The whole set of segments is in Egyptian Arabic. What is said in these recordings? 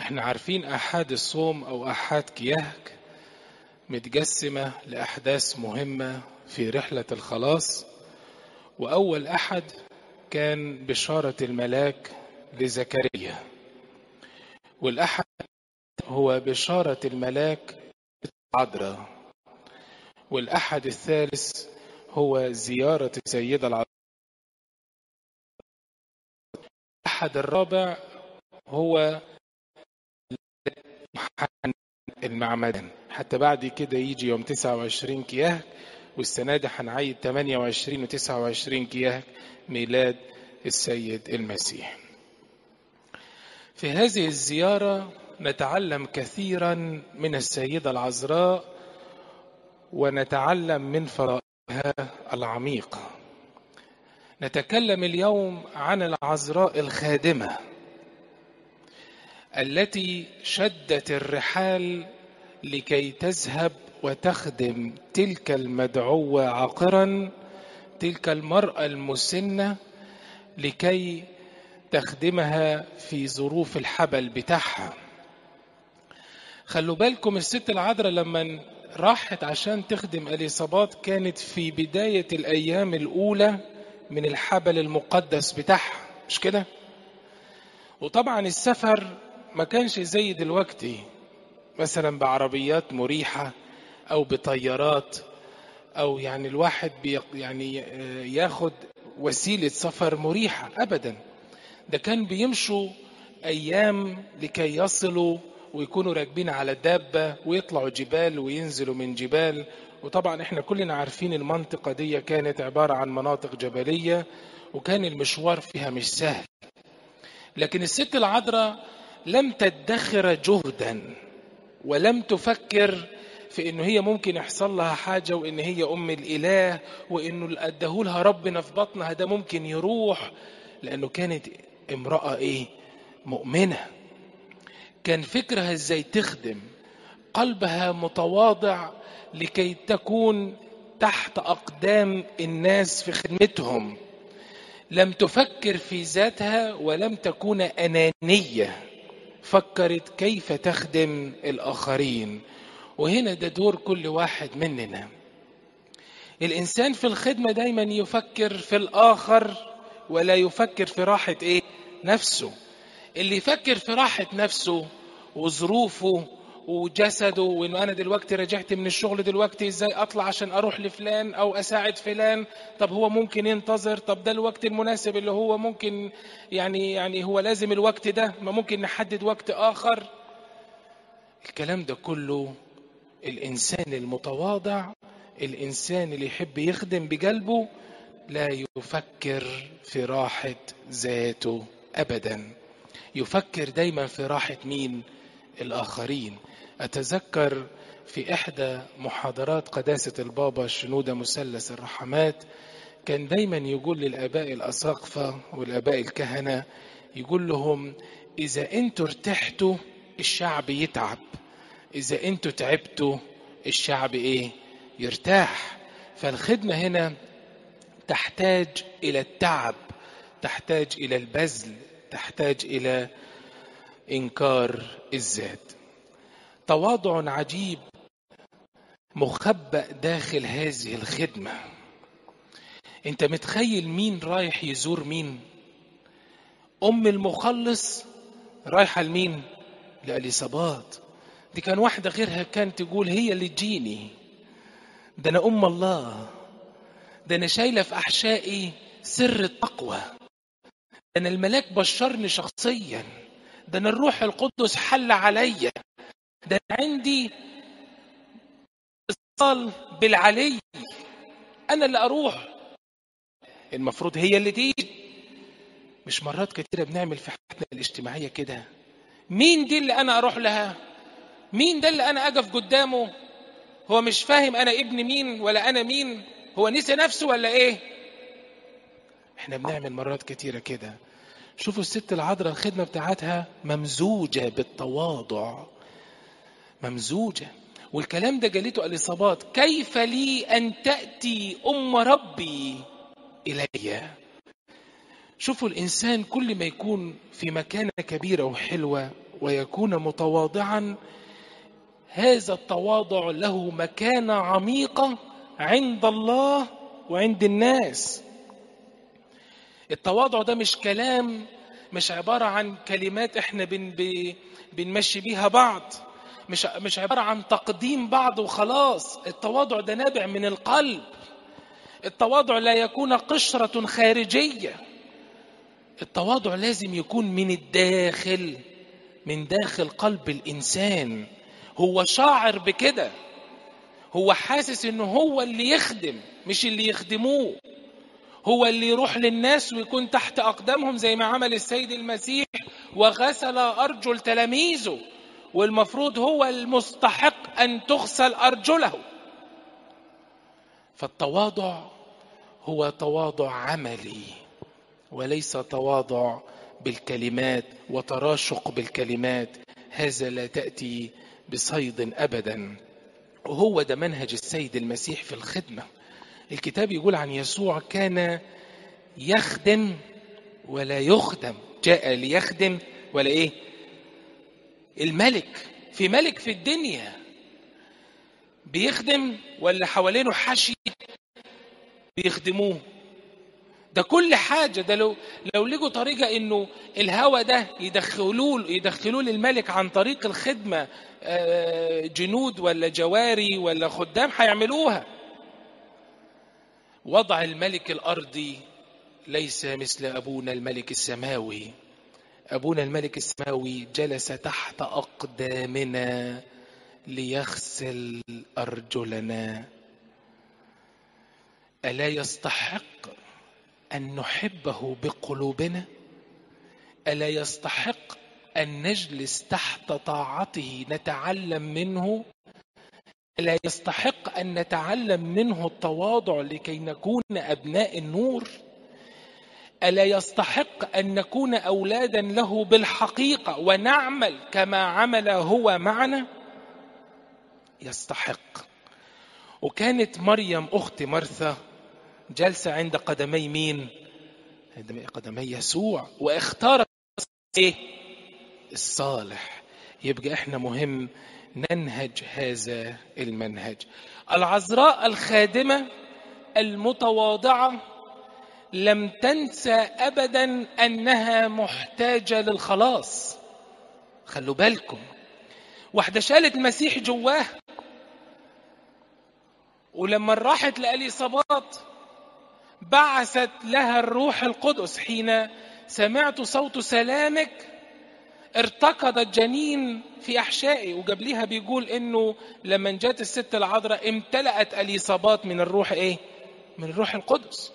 احنا عارفين احاد الصوم او احاد كيهك متجسمة لأحداث مهمة في رحلة الخلاص وأول أحد كان بشارة الملاك لزكريا والأحد هو بشارة الملاك العذراء والأحد الثالث هو زيارة السيدة العذراء الأحد الرابع هو المعمدان حتى بعد كده يجي يوم 29 كياهك والسنة دي هنعيد 28 و 29 كياهك ميلاد السيد المسيح في هذه الزيارة نتعلم كثيرا من السيدة العذراء ونتعلم من فرائها العميقة نتكلم اليوم عن العذراء الخادمة التي شدت الرحال لكي تذهب وتخدم تلك المدعوة عاقرا تلك المرأة المسنة لكي تخدمها في ظروف الحبل بتاعها خلوا بالكم الست العذراء لما راحت عشان تخدم اليصابات كانت في بداية الأيام الأولى من الحبل المقدس بتاعها مش كده؟ وطبعا السفر ما كانش زي دلوقتي مثلا بعربيات مريحة أو بطيارات أو يعني الواحد بي يعني ياخد وسيلة سفر مريحة أبدا ده كان بيمشوا أيام لكي يصلوا ويكونوا راكبين على دابة ويطلعوا جبال وينزلوا من جبال وطبعا احنا كلنا عارفين المنطقة دي كانت عبارة عن مناطق جبلية وكان المشوار فيها مش سهل لكن الست العذراء لم تدخر جهدا ولم تفكر في انه هي ممكن يحصل لها حاجه وان هي ام الاله وانه اللي اداهولها ربنا في بطنها ده ممكن يروح لانه كانت امراه ايه مؤمنه كان فكرها ازاي تخدم قلبها متواضع لكي تكون تحت اقدام الناس في خدمتهم لم تفكر في ذاتها ولم تكون انانيه فكرت كيف تخدم الاخرين وهنا ده دور كل واحد مننا الانسان في الخدمه دايما يفكر في الاخر ولا يفكر في راحه ايه نفسه اللي يفكر في راحه نفسه وظروفه وجسده وانه انا دلوقتي رجعت من الشغل دلوقتي ازاي اطلع عشان اروح لفلان او اساعد فلان طب هو ممكن ينتظر طب ده الوقت المناسب اللي هو ممكن يعني يعني هو لازم الوقت ده ما ممكن نحدد وقت اخر الكلام ده كله الانسان المتواضع الانسان اللي يحب يخدم بقلبه لا يفكر في راحه ذاته ابدا يفكر دايما في راحه مين الآخرين أتذكر في إحدى محاضرات قداسة البابا شنودة مثلث الرحمات كان دايما يقول للآباء الأساقفة والآباء الكهنة يقول لهم إذا أنتوا ارتحتوا الشعب يتعب إذا أنتوا تعبتوا الشعب إيه يرتاح فالخدمة هنا تحتاج إلى التعب تحتاج إلى البذل تحتاج إلى انكار الذات تواضع عجيب مخبأ داخل هذه الخدمة انت متخيل مين رايح يزور مين ام المخلص رايحة لمين لأليصابات دي كان واحدة غيرها كان تقول هي اللي تجيني ده انا ام الله ده انا شايلة في احشائي سر التقوى ده انا الملاك بشرني شخصيا ده انا الروح القدس حل عليا ده أنا عندي اتصال بالعلي انا اللي اروح المفروض هي اللي تيجي مش مرات كتيره بنعمل في حياتنا الاجتماعيه كده مين دي اللي انا اروح لها مين ده اللي انا اقف قدامه هو مش فاهم انا ابن مين ولا انا مين هو نسي نفسه ولا ايه احنا بنعمل مرات كتيره كده شوفوا الست العذراء الخدمة بتاعتها ممزوجة بالتواضع ممزوجة والكلام ده جالته الإصابات كيف لي أن تأتي أم ربي إلي شوفوا الإنسان كل ما يكون في مكانة كبيرة وحلوة ويكون متواضعا هذا التواضع له مكانة عميقة عند الله وعند الناس التواضع ده مش كلام مش عبارة عن كلمات احنا بن بنمشي بيها بعض مش مش عبارة عن تقديم بعض وخلاص التواضع ده نابع من القلب التواضع لا يكون قشرة خارجية التواضع لازم يكون من الداخل من داخل قلب الإنسان هو شاعر بكده هو حاسس انه هو اللي يخدم مش اللي يخدموه هو اللي يروح للناس ويكون تحت أقدامهم زي ما عمل السيد المسيح وغسل أرجل تلاميذه والمفروض هو المستحق أن تغسل أرجله فالتواضع هو تواضع عملي وليس تواضع بالكلمات وتراشق بالكلمات هذا لا تأتي بصيد أبدا وهو ده منهج السيد المسيح في الخدمة الكتاب يقول عن يسوع كان يخدم ولا يخدم جاء ليخدم ولا ايه الملك في ملك في الدنيا بيخدم ولا حوالينه حشي بيخدموه ده كل حاجه ده لو لو لقوا طريقه انه الهوى ده يدخلوه يدخلوه للملك عن طريق الخدمه جنود ولا جواري ولا خدام هيعملوها وضع الملك الارضي ليس مثل ابونا الملك السماوي ابونا الملك السماوي جلس تحت اقدامنا ليغسل ارجلنا الا يستحق ان نحبه بقلوبنا الا يستحق ان نجلس تحت طاعته نتعلم منه الا يستحق ان نتعلم منه التواضع لكي نكون ابناء النور الا يستحق ان نكون اولادا له بالحقيقه ونعمل كما عمل هو معنا يستحق وكانت مريم اخت مرثا جالسه عند قدمي مين عند قدمي يسوع واختارت ايه الصالح يبقى احنا مهم ننهج هذا المنهج العذراء الخادمه المتواضعه لم تنسى ابدا انها محتاجه للخلاص خلوا بالكم واحده شالت المسيح جواه ولما راحت لاليصابات بعثت لها الروح القدس حين سمعت صوت سلامك ارتقد الجنين في احشائي وقبليها بيقول انه لما جات الست العذراء امتلأت اليصابات من الروح ايه من الروح القدس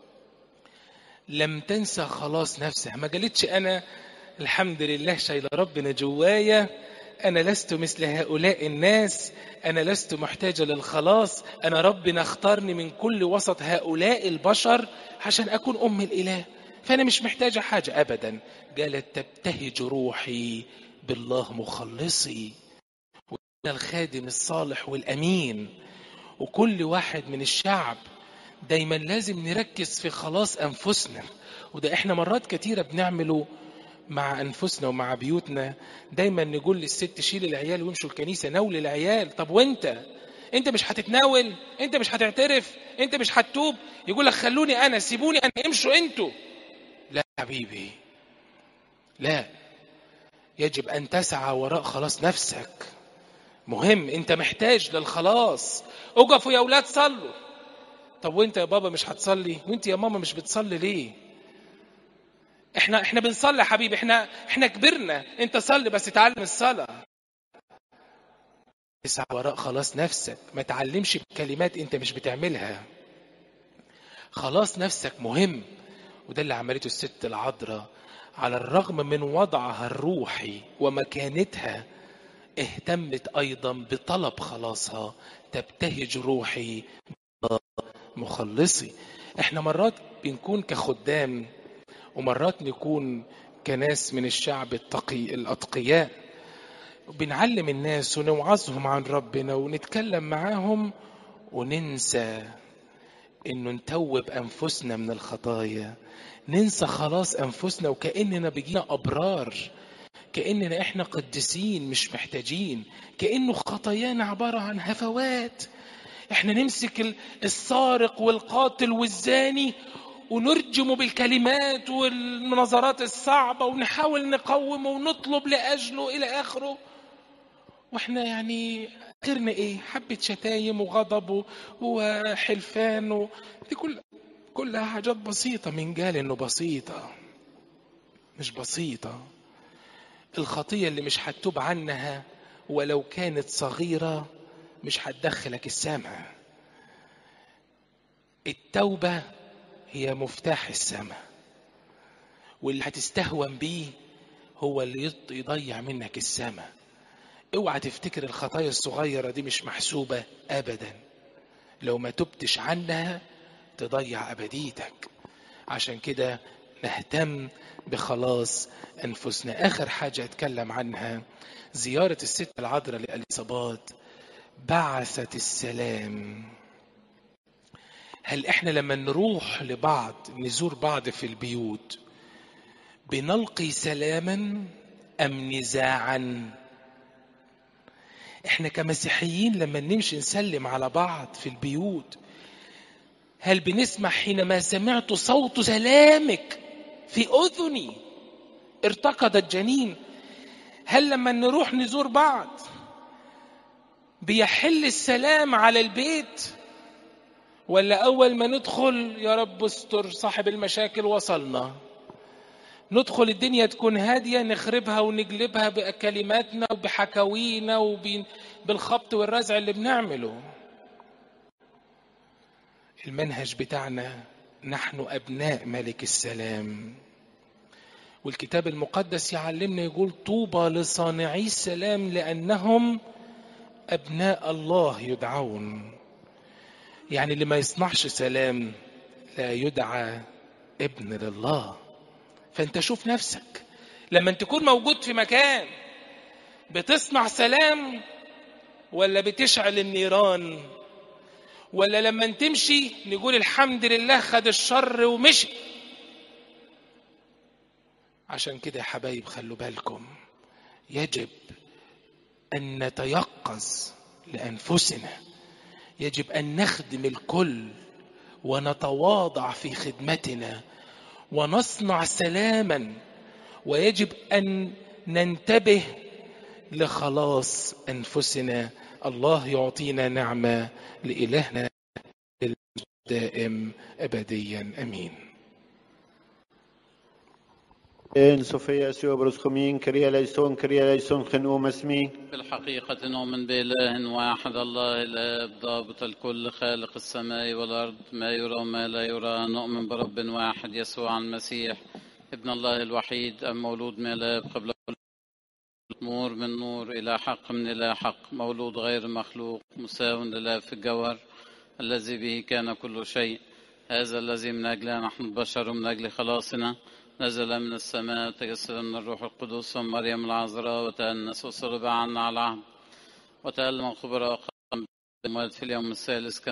لم تنسى خلاص نفسها ما قالتش انا الحمد لله شايله ربنا جوايا انا لست مثل هؤلاء الناس انا لست محتاجه للخلاص انا ربنا اختارني من كل وسط هؤلاء البشر عشان اكون ام الاله فانا مش محتاجه حاجه ابدا قالت تبتهج روحي بالله مخلصي وأنا الخادم الصالح والامين وكل واحد من الشعب دايما لازم نركز في خلاص انفسنا وده احنا مرات كتيره بنعمله مع انفسنا ومع بيوتنا دايما نقول للست شيل العيال وامشوا الكنيسه ناول العيال طب وانت انت مش هتتناول انت مش هتعترف انت مش هتتوب يقول لك خلوني انا سيبوني انا امشوا انتوا لا حبيبي لا يجب ان تسعى وراء خلاص نفسك مهم انت محتاج للخلاص اقفوا يا اولاد صلوا طب وانت يا بابا مش هتصلي وانت يا ماما مش بتصلي ليه احنا احنا بنصلي يا حبيبي احنا احنا كبرنا انت صلي بس اتعلم الصلاه اسعى وراء خلاص نفسك ما تعلمش بكلمات انت مش بتعملها خلاص نفسك مهم وده اللي عملته الست العذراء على الرغم من وضعها الروحي ومكانتها اهتمت ايضا بطلب خلاصها تبتهج روحي مخلصي احنا مرات بنكون كخدام ومرات نكون كناس من الشعب التقي الاتقياء بنعلم الناس ونوعظهم عن ربنا ونتكلم معاهم وننسى انه نتوب انفسنا من الخطايا ننسى خلاص انفسنا وكاننا بقينا ابرار كأننا احنا قديسين مش محتاجين كأنه خطايانا عبارة عن هفوات احنا نمسك السارق والقاتل والزاني ونرجمه بالكلمات والنظرات الصعبة ونحاول نقومه ونطلب لأجله إلى آخره واحنا يعني اخرنا ايه حبة شتايم وغضب وحلفان و... دي كل كلها حاجات بسيطة من قال انه بسيطة مش بسيطة الخطية اللي مش هتتوب عنها ولو كانت صغيرة مش هتدخلك السماء التوبة هي مفتاح السماء واللي هتستهون بيه هو اللي يضيع منك السماء اوعى تفتكر الخطايا الصغيرة دي مش محسوبة أبدا لو ما تبتش عنها تضيع أبديتك عشان كده نهتم بخلاص أنفسنا آخر حاجة أتكلم عنها زيارة الست العذراء لأليصابات بعثت السلام هل احنا لما نروح لبعض نزور بعض في البيوت بنلقي سلاما ام نزاعا احنا كمسيحيين لما نمشي نسلم على بعض في البيوت هل بنسمع حينما سمعت صوت سلامك في اذني ارتقد الجنين هل لما نروح نزور بعض بيحل السلام على البيت ولا أول ما ندخل يا رب استر صاحب المشاكل وصلنا ندخل الدنيا تكون هادية نخربها ونجلبها بكلماتنا وبحكاوينا وبالخبط والرزع اللي بنعمله المنهج بتاعنا نحن أبناء ملك السلام والكتاب المقدس يعلمنا يقول طوبى لصانعي السلام لأنهم أبناء الله يدعون يعني اللي ما يصنعش سلام لا يدعى ابن لله فانت شوف نفسك لما انت تكون موجود في مكان بتصنع سلام ولا بتشعل النيران ولا لما تمشي نقول الحمد لله خد الشر ومشي عشان كده يا حبايب خلوا بالكم يجب ان نتيقظ لانفسنا يجب ان نخدم الكل ونتواضع في خدمتنا ونصنع سلاما ويجب ان ننتبه لخلاص انفسنا الله يعطينا نعمه لالهنا الدائم ابديا امين إن صوفيا سيو برسخمين كريا ليسون كريا ليسون خنوم اسمي بالحقيقة نؤمن بإله واحد الله الآب ضابط الكل خالق السماء والأرض ما يرى وما لا يرى نؤمن برب واحد يسوع المسيح ابن الله الوحيد المولود من الآب قبل كل نور من نور إلى حق من إلى حق مولود غير مخلوق مساو لله في الجوهر الذي به كان كل شيء هذا الذي من أجله نحن البشر من أجل خلاصنا نزل من السماء تجسد من الروح القدس ومريم العذراء وتأنس وصلب عنا على العهد وتألم خبراء في اليوم الثالث كما